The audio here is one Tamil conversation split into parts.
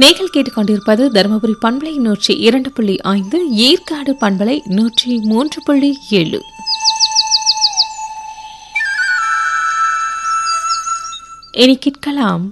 நீங்கள் கேட்டுக்கொண்டிருப்பது தருமபுரி பண்பலை நூற்றி இரண்டு புள்ளி ஐந்து ஏற்காடு பண்பலை நூற்றி மூன்று புள்ளி ஏழு இனி கேட்கலாம்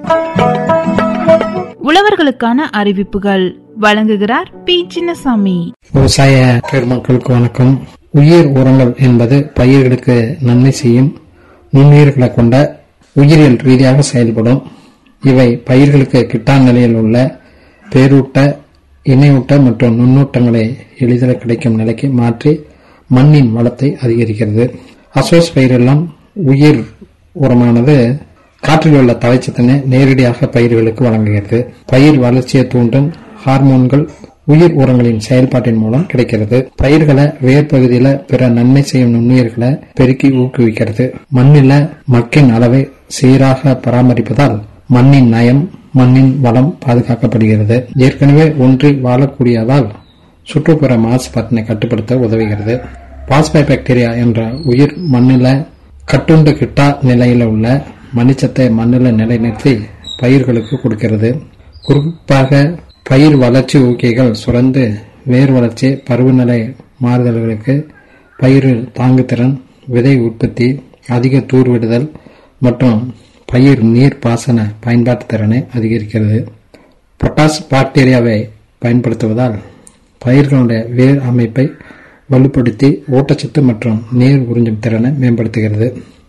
உழவர்களுக்கான அறிவிப்புகள் வழங்குகிறார் பி சின்னசாமி விவசாய பெருமக்களுக்கு வணக்கம் உயிர் உரங்கள் என்பது பயிர்களுக்கு நன்மை செய்யும் நுண்ணுயிர்களை கொண்ட உயிரியல் ரீதியாக செயல்படும் இவை பயிர்களுக்கு கிட்டா நிலையில் உள்ள பேரூட்ட இணையூட்ட மற்றும் நுண்ணூட்டங்களை எளிதில் கிடைக்கும் நிலைக்கு மாற்றி மண்ணின் வளத்தை அதிகரிக்கிறது அசோஸ் பயிரெல்லாம் உயிர் உரமானது காற்றில் உள்ள தழைச்சத்தினை நேரடியாக பயிர்களுக்கு வழங்குகிறது பயிர் வளர்ச்சியை தூண்டும் ஹார்மோன்கள் உயிர் உரங்களின் செயல்பாட்டின் மூலம் கிடைக்கிறது பயிர்களை வேர் பகுதியில பிற நன்மை செய்யும் நுண்ணுயிர்களை பெருக்கி ஊக்குவிக்கிறது மண்ணில மக்கின் அளவை சீராக பராமரிப்பதால் மண்ணின் நயம் மண்ணின் வளம் பாதுகாக்கப்படுகிறது ஏற்கனவே ஒன்றி வாழக்கூடியதால் சுற்றுப்புற மாசுபாட்டினை கட்டுப்படுத்த உதவுகிறது பாஸ்பை பாக்டீரியா என்ற உயிர் மண்ணில கட்டுண்டு கிட்டா நிலையில உள்ள மணிச்சத்தை மண்ணில் நிலைநிறுத்தி பயிர்களுக்கு கொடுக்கிறது குறிப்பாக பயிர் வளர்ச்சி ஊக்கிகள் சுரந்து வேர் வளர்ச்சி பருவநிலை மாறுதல்களுக்கு பயிர் தாங்குதிறன் விதை உற்பத்தி அதிக தூர்விடுதல் மற்றும் பயிர் நீர் பாசன பயன்பாட்டு திறனை அதிகரிக்கிறது பொட்டாஸ் பாக்டீரியாவை பயன்படுத்துவதால் பயிர்களுடைய வேர் அமைப்பை வலுப்படுத்தி ஊட்டச்சத்து மற்றும் நீர் உறிஞ்சும் திறனை மேம்படுத்துகிறது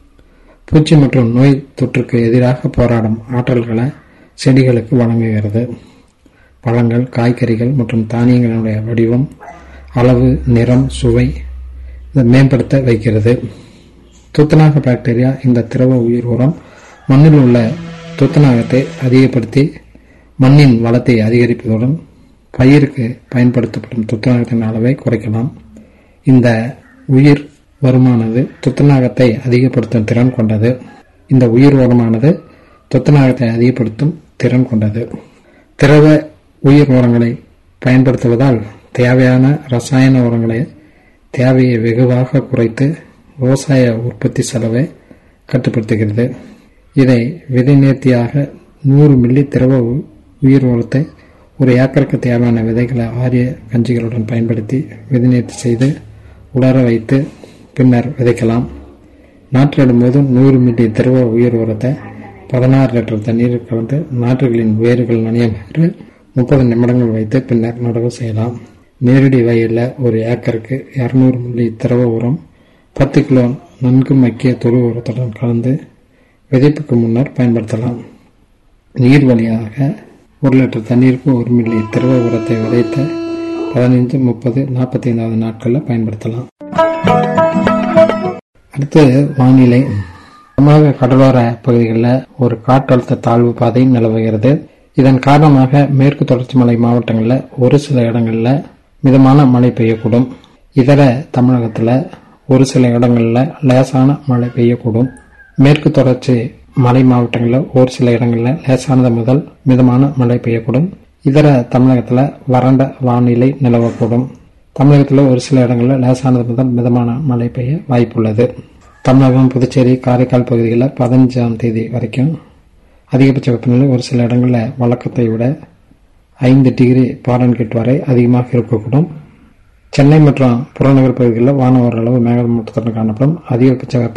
பூச்சி மற்றும் நோய் தொற்றுக்கு எதிராக போராடும் ஆற்றல்களை செடிகளுக்கு வழங்குகிறது பழங்கள் காய்கறிகள் மற்றும் தானியங்களுடைய வடிவம் அளவு நிறம் சுவை இதை மேம்படுத்த வைக்கிறது துத்தநாக பாக்டீரியா இந்த திரவ உயிர் உரம் மண்ணில் உள்ள துத்தநாகத்தை அதிகப்படுத்தி மண்ணின் வளத்தை அதிகரிப்பதுடன் பயிருக்கு பயன்படுத்தப்படும் துத்தநாகத்தின் அளவை குறைக்கலாம் இந்த உயிர் வருமானது துத்தநாகத்தை அதிகப்படுத்தும் திறன் கொண்டது இந்த உயிர் உரமானது துத்தநாகத்தை அதிகப்படுத்தும் திறன் கொண்டது திரவ உயிர் உரங்களை பயன்படுத்துவதால் தேவையான ரசாயன உரங்களை தேவையை வெகுவாக குறைத்து விவசாய உற்பத்தி செலவை கட்டுப்படுத்துகிறது இதை விதை நேர்த்தியாக நூறு மில்லி திரவ உயிர் உரத்தை ஒரு ஏக்கருக்கு தேவையான விதைகளை ஆரிய கஞ்சிகளுடன் பயன்படுத்தி விதை நேர்த்தி செய்து உலர வைத்து பின்னர் விதைக்கலாம் நாற்றிடும்போது நூறு மில்லி திரவ உயிர் உரத்தை பதினாறு லிட்டர் தண்ணீரில் கலந்து நாற்றுகளின் வேர்கள் நனையுமாறு முப்பது நிமிடங்கள் வைத்து பின்னர் நடவு செய்யலாம் நேரடி வயலில் ஒரு ஏக்கருக்கு இரநூறு மில்லி திரவ உரம் பத்து கிலோ நன்கு மக்கிய தொழு உரத்துடன் கலந்து விதைப்புக்கு முன்னர் பயன்படுத்தலாம் நீர் வழியாக ஒரு லிட்டர் தண்ணீருக்கு ஒரு மில்லி திரவ உரத்தை விதைத்த பதினைந்து முப்பது நாற்பத்தி ஐந்தாவது நாட்களில் பயன்படுத்தலாம் அடுத்து வானிலை தமிழக கடலோர பகுதிகளில் ஒரு காற்றழுத்த தாழ்வு பாதை நிலவுகிறது இதன் காரணமாக மேற்கு தொடர்ச்சி மலை மாவட்டங்களில் ஒரு சில இடங்களில் மிதமான மழை பெய்யக்கூடும் இதர தமிழகத்தில் ஒரு சில இடங்களில் லேசான மழை பெய்யக்கூடும் மேற்கு தொடர்ச்சி மலை மாவட்டங்களில் ஒரு சில இடங்களில் லேசானது முதல் மிதமான மழை பெய்யக்கூடும் இதர தமிழகத்தில் வறண்ட வானிலை நிலவக்கூடும் தமிழகத்தில் ஒரு சில இடங்களில் லேசானது முதல் மிதமான மழை பெய்ய வாய்ப்புள்ளது தமிழகம் புதுச்சேரி காரைக்கால் பகுதிகளில் பதினஞ்சாம் தேதி வரைக்கும் அதிகபட்ச வெப்பநிலை ஒரு சில இடங்களில் வழக்கத்தை விட ஐந்து டிகிரி பாரன்கிட் வரை அதிகமாக இருக்கக்கூடும் சென்னை மற்றும் புறநகர் பகுதிகளில் வானம் ஓரளவு மேகமூட்டத்துடன் காணப்படும் அதிகபட்ச வெப்ப